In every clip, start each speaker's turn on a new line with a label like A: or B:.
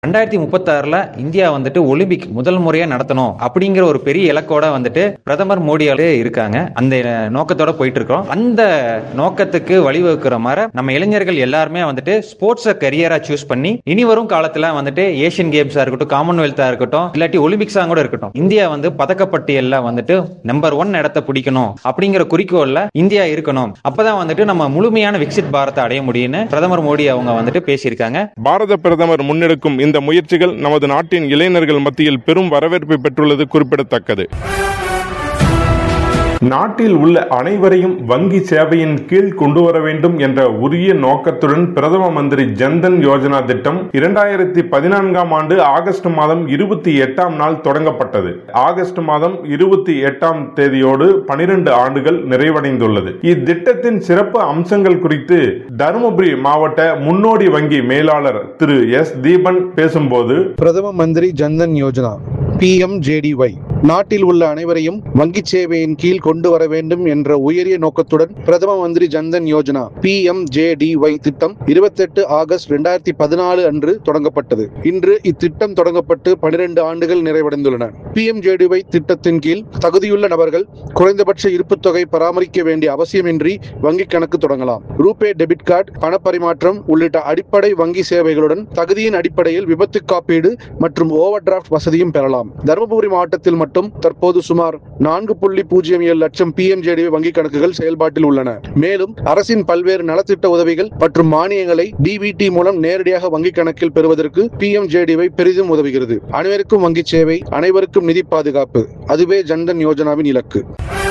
A: ரெண்டாயிரத்தி முப்பத்தாறுல இந்தியா வந்துட்டு ஒலிம்பிக் முதல் முறையா நடத்தணும் அப்படிங்கிற ஒரு பெரிய இலக்கோட வந்துட்டு பிரதமர் மோடி அவர்களே இருக்காங்க அந்த நோக்கத்தோட போயிட்டு இருக்கோம் அந்த நோக்கத்துக்கு வழிவகுக்கிற மாதிரி நம்ம இளைஞர்கள் எல்லாருமே வந்துட்டு ஸ்போர்ட்ஸை கரியரா சூஸ் பண்ணி இனி வரும் காலத்துல வந்துட்டு ஏசியன் கேம்ஸா இருக்கட்டும் காமன்வெல்த்தா இருக்கட்டும் இல்லாட்டி ஒலிம்பிக்ஸா கூட இருக்கட்டும் இந்தியா வந்து பதக்கப்பட்டியல்ல வந்துட்டு நம்பர் ஒன் இடத்தை பிடிக்கணும் அப்படிங்கிற குறிக்கோள்ல இந்தியா இருக்கணும் அப்பதான் வந்துட்டு நம்ம முழுமையான விக்சித் பாரத்தை அடைய முடியும்னு பிரதமர் மோடி அவங்க வந்துட்டு பேசியிருக்காங்க
B: பாரத பிரதமர் முன்னெடுக்கும் இந்த முயற்சிகள் நமது நாட்டின் இளைஞர்கள் மத்தியில் பெரும் வரவேற்பை பெற்றுள்ளது குறிப்பிடத்தக்கது நாட்டில் உள்ள அனைவரையும் வங்கி சேவையின் கீழ் கொண்டு வர வேண்டும் என்ற உரிய நோக்கத்துடன் பிரதம மந்திரி ஜன்தன் யோஜனா திட்டம் இரண்டாயிரத்தி பதினான்காம் ஆண்டு ஆகஸ்ட் மாதம் இருபத்தி எட்டாம் நாள் தொடங்கப்பட்டது ஆகஸ்ட் மாதம் இருபத்தி எட்டாம் தேதியோடு பனிரெண்டு ஆண்டுகள் நிறைவடைந்துள்ளது இத்திட்டத்தின் சிறப்பு அம்சங்கள் குறித்து தருமபுரி மாவட்ட முன்னோடி வங்கி மேலாளர் திரு எஸ் தீபன் பேசும்போது
C: பிரதம மந்திரி ஜன்தன் யோஜனா பிஎம்ஜேடிஒய் நாட்டில் உள்ள அனைவரையும் வங்கி சேவையின் கீழ் கொண்டு வர வேண்டும் என்ற உயரிய நோக்கத்துடன் பிரதம மந்திரி ஜன்தன் யோஜனா பிஎம்ஜேடிஒய் திட்டம் இருபத்தெட்டு ஆகஸ்ட் இரண்டாயிரத்தி பதினாலு அன்று தொடங்கப்பட்டது இன்று இத்திட்டம் தொடங்கப்பட்டு பனிரெண்டு ஆண்டுகள் நிறைவடைந்துள்ளன பிஎம்ஜேடிஒய் திட்டத்தின் கீழ் தகுதியுள்ள நபர்கள் குறைந்தபட்ச இருப்புத் தொகை பராமரிக்க வேண்டிய அவசியமின்றி வங்கி கணக்கு தொடங்கலாம் ரூபே டெபிட் கார்டு பணப்பரிமாற்றம் உள்ளிட்ட அடிப்படை வங்கி சேவைகளுடன் தகுதியின் அடிப்படையில் விபத்து காப்பீடு மற்றும் ஓவர் டிராஃப்ட் வசதியும் பெறலாம் தருமபுரி மாவட்டத்தில் மட்டும் தற்போது சுமார் நான்கு புள்ளி பூஜ்ஜியம் ஏழு லட்சம் பிஎம்ஜேடி வங்கி கணக்குகள் செயல்பாட்டில் உள்ளன மேலும் அரசின் பல்வேறு நலத்திட்ட உதவிகள் மற்றும் மானியங்களை டிபிடி மூலம் நேரடியாக வங்கி கணக்கில் பெறுவதற்கு பிஎம்ஜேடிவை பெரிதும் உதவுகிறது அனைவருக்கும் வங்கி சேவை அனைவருக்கும் நிதி பாதுகாப்பு அதுவே ஜன்தன் யோஜனாவின் இலக்கு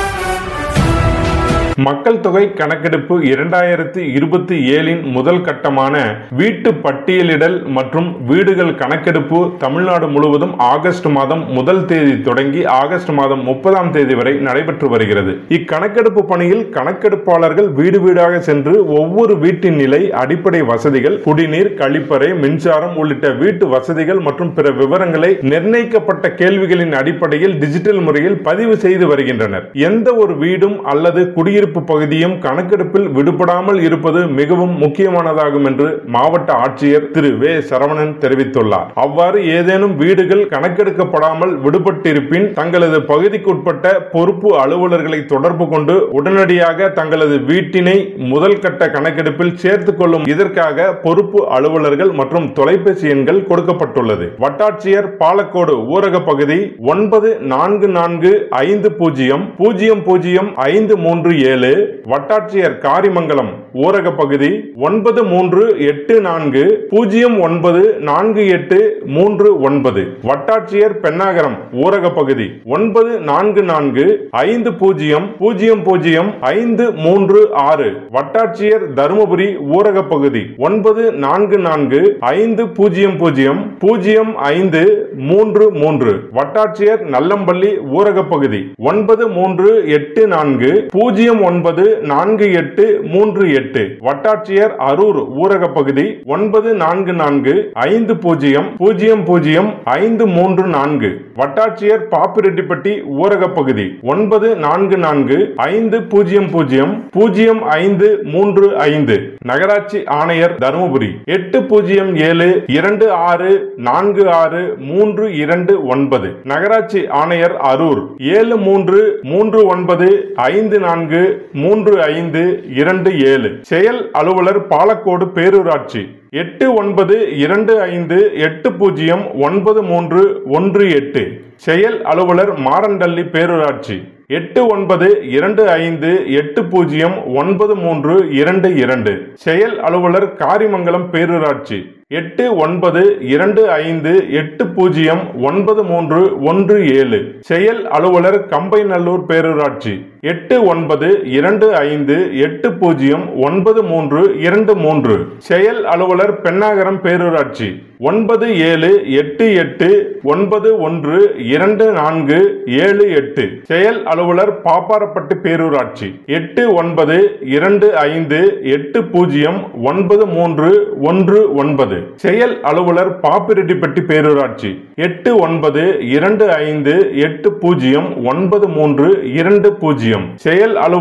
B: மக்கள் தொகை கணக்கெடுப்பு இரண்டாயிரத்தி இருபத்தி ஏழின் முதல் கட்டமான வீட்டு பட்டியலிடல் மற்றும் வீடுகள் கணக்கெடுப்பு தமிழ்நாடு முழுவதும் ஆகஸ்ட் மாதம் முதல் தேதி தொடங்கி ஆகஸ்ட் மாதம் முப்பதாம் தேதி வரை நடைபெற்று வருகிறது இக்கணக்கெடுப்பு பணியில் கணக்கெடுப்பாளர்கள் வீடு வீடாக சென்று ஒவ்வொரு வீட்டின் நிலை அடிப்படை வசதிகள் குடிநீர் கழிப்பறை மின்சாரம் உள்ளிட்ட வீட்டு வசதிகள் மற்றும் பிற விவரங்களை நிர்ணயிக்கப்பட்ட கேள்விகளின் அடிப்படையில் டிஜிட்டல் முறையில் பதிவு செய்து வருகின்றனர் எந்த ஒரு வீடும் அல்லது குடியிருப்பு பகுதியும் கணக்கெடுப்பில் விடுபடாமல் இருப்பது மிகவும் முக்கியமானதாகும் என்று மாவட்ட ஆட்சியர் திரு வே சரவணன் தெரிவித்துள்ளார் அவ்வாறு ஏதேனும் வீடுகள் கணக்கெடுக்கப்படாமல் விடுபட்டிருப்பின் தங்களது பகுதிக்குட்பட்ட பொறுப்பு அலுவலர்களை தொடர்பு கொண்டு உடனடியாக தங்களது வீட்டினை முதல் கட்ட கணக்கெடுப்பில் சேர்த்துக் கொள்ளும் இதற்காக பொறுப்பு அலுவலர்கள் மற்றும் தொலைபேசி எண்கள் கொடுக்கப்பட்டுள்ளது வட்டாட்சியர் பாலக்கோடு ஊரக பகுதி ஒன்பது நான்கு நான்கு ஐந்து பூஜ்ஜியம் பூஜ்ஜியம் பூஜ்ஜியம் ஐந்து மூன்று ஏழு வட்டாட்சியர் காரிமங்கலம் ஊரக பகுதி ஒன்பது மூன்று எட்டு நான்கு பூஜ்ஜியம் ஒன்பது நான்கு எட்டு மூன்று ஒன்பது வட்டாட்சியர் பெண்ணாகரம் ஊரக பகுதி ஒன்பது நான்கு நான்கு ஐந்து பூஜ்ஜியம் பூஜ்ஜியம் பூஜ்ஜியம் ஐந்து மூன்று ஆறு வட்டாட்சியர் தருமபுரி ஊரக பகுதி ஒன்பது நான்கு நான்கு ஐந்து பூஜ்ஜியம் பூஜ்ஜியம் பூஜ்ஜியம் ஐந்து மூன்று மூன்று வட்டாட்சியர் நல்லம்பள்ளி ஊரக பகுதி ஒன்பது மூன்று எட்டு நான்கு பூஜ்ஜியம் ஒன்பது நான்கு எட்டு மூன்று எட்டு வட்டாட்சியர் அரூர் ஊரக பகுதி ஒன்பது நான்கு நான்கு ஐந்து பூஜ்ஜியம் பூஜ்ஜியம் பூஜ்ஜியம் ஐந்து மூன்று நான்கு வட்டாட்சியர் பாப்பிரெட்டிப்பட்டி ஊரக பகுதி ஒன்பது நான்கு நான்கு ஐந்து பூஜ்ஜியம் பூஜ்ஜியம் பூஜ்ஜியம் ஐந்து மூன்று ஐந்து நகராட்சி ஆணையர் தருமபுரி எட்டு பூஜ்ஜியம் ஏழு இரண்டு ஆறு நான்கு ஆறு மூன்று இரண்டு ஒன்பது நகராட்சி ஆணையர் அரூர் ஏழு மூன்று மூன்று ஒன்பது ஐந்து நான்கு மூன்று ஐந்து இரண்டு ஏழு செயல் அலுவலர் பாலக்கோடு பேரூராட்சி எட்டு ஒன்பது இரண்டு ஐந்து எட்டு பூஜ்ஜியம் ஒன்பது மூன்று ஒன்று எட்டு செயல் அலுவலர் மாரண்டள்ளி பேரூராட்சி எட்டு ஒன்பது இரண்டு ஐந்து எட்டு பூஜ்ஜியம் ஒன்பது மூன்று இரண்டு இரண்டு செயல் அலுவலர் காரிமங்கலம் பேரூராட்சி எட்டு ஒன்பது இரண்டு ஐந்து எட்டு பூஜ்ஜியம் ஒன்பது மூன்று ஒன்று ஏழு செயல் அலுவலர் கம்பைநல்லூர் பேரூராட்சி எட்டு ஒன்பது இரண்டு ஐந்து எட்டு பூஜ்ஜியம் ஒன்பது மூன்று இரண்டு மூன்று செயல் அலுவலர் பெண்ணாகரம் பேரூராட்சி ஒன்பது ஏழு எட்டு எட்டு ஒன்பது ஒன்று இரண்டு நான்கு ஏழு எட்டு செயல் அலுவலர் பாப்பாரப்பட்டு பேரூராட்சி எட்டு ஒன்பது இரண்டு ஐந்து எட்டு பூஜ்ஜியம் ஒன்பது மூன்று ஒன்று ஒன்பது செயல் அலுவலர் பாப்பிரெட்டிப்பட்டி பேரூராட்சி எட்டு ஒன்பது இரண்டு ஐந்து எட்டு பூஜ்ஜியம் ஒன்பது மூன்று இரண்டு பூஜ்ஜியம் செயல் அலுவலர்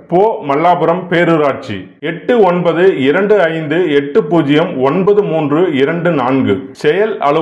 B: போ மல்லாபுரம் பேரூராட்சி எட்டு ஒன்பது இரண்டு ஐந்து எட்டு பூஜ்ஜியம் ஒன்பது மூன்று இரண்டு நான்கு செயல் அலுவலர்